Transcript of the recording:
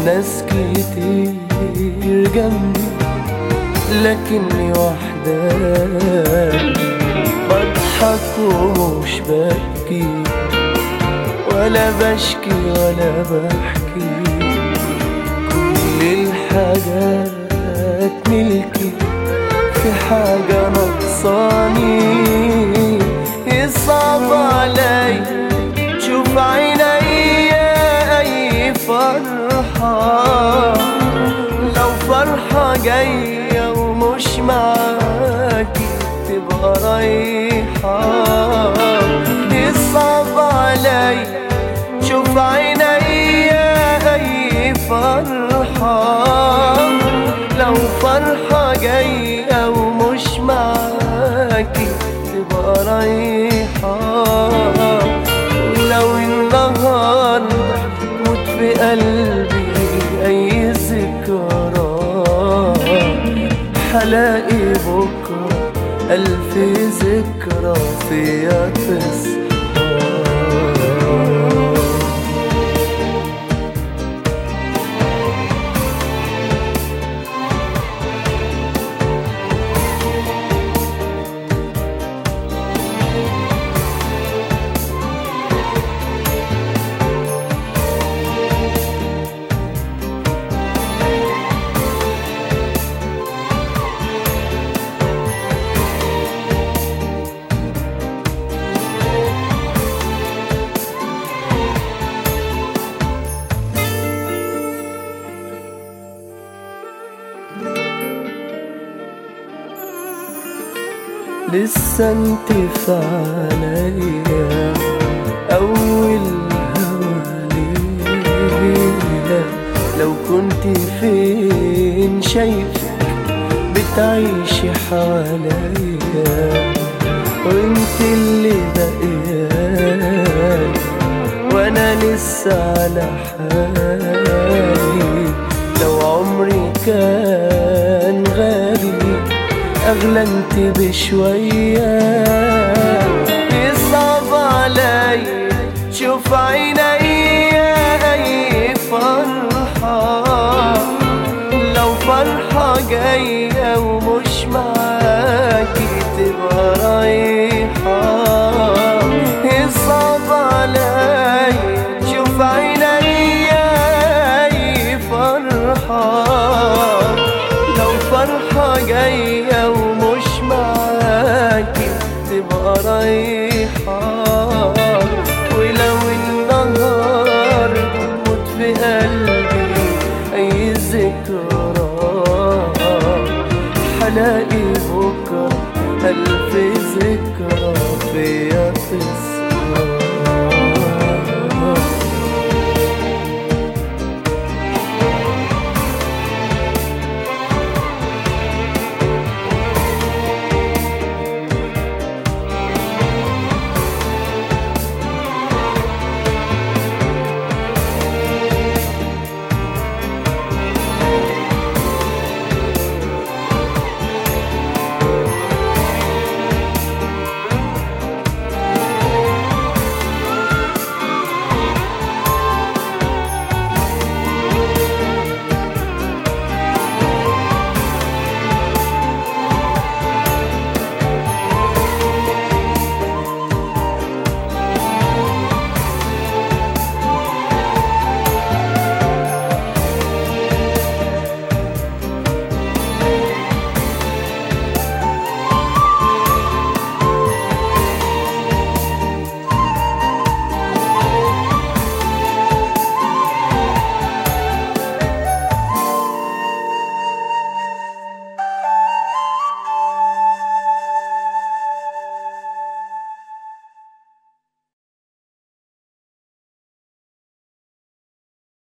ناس كتير جنبي لكني وحداني بضحك ومش ببكي ولا بشكي ولا بحكي كل الحاجات ملكي في حاجة نقصاني يصعب علي شوف عيني أي فرحة لو فرحة جاية ومش معاكي تبقى رايحة يصعب علي شوف عيني أي فرحة لو فرحة جاية ومش معاكي تبقى رايحة ولو النهاردة موت في قلبي أي ذكرى حلاقي بكرة ألف ذكرى فيا تصحى لسه انت في عليا اول هواليا لو كنت فين شايفك بتعيشي حواليا وانت اللي بقيالي وانا لسه على حالي لو عمري كان غالي أغلى انت بشوية يصعب علي شوف عيني أي فرحة لو فرحة جاية ومش معاكي تبقى رايحة يصعب علي شوف عيني أي فرحة لو فرحة جاية ومش معاكي تبقى رايحة